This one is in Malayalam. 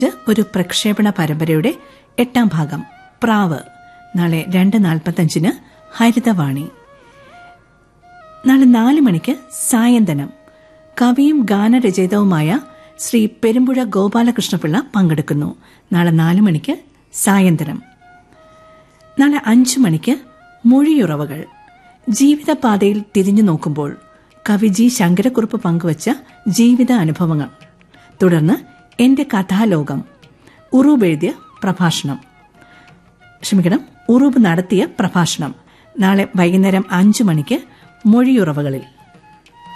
ഇത് ഒരു പ്രക്ഷേപണ പരമ്പരയുടെ എട്ടാം ഭാഗം പ്രാവ് നാളെ രണ്ട് നാൽപ്പത്തഞ്ചിന് ഹരിതവാണി നാളെ നാല് മണിക്ക് സായന്തനം കവിയും ഗാനരചയിതാവുമായ ശ്രീ പെരുമ്പുഴ ഗോപാലകൃഷ്ണപിള്ള പങ്കെടുക്കുന്നു നാളെ നാല് മണിക്ക് സായന്തനം നാളെ അഞ്ചു മണിക്ക് മൊഴിയുറവകൾ ജീവിതപാതയിൽ തിരിഞ്ഞു നോക്കുമ്പോൾ കവി ജി ശങ്കരക്കുറുപ്പ് പങ്കുവച്ച ജീവിത അനുഭവങ്ങൾ തുടർന്ന് എന്റെ കഥാലോകം ഉറൂബ് എഴുതിയ പ്രഭാഷണം ക്ഷമിക്കണം ഉറൂബ് നടത്തിയ പ്രഭാഷണം നാളെ വൈകുന്നേരം അഞ്ചു മണിക്ക് മൊഴിയുറവകളിൽ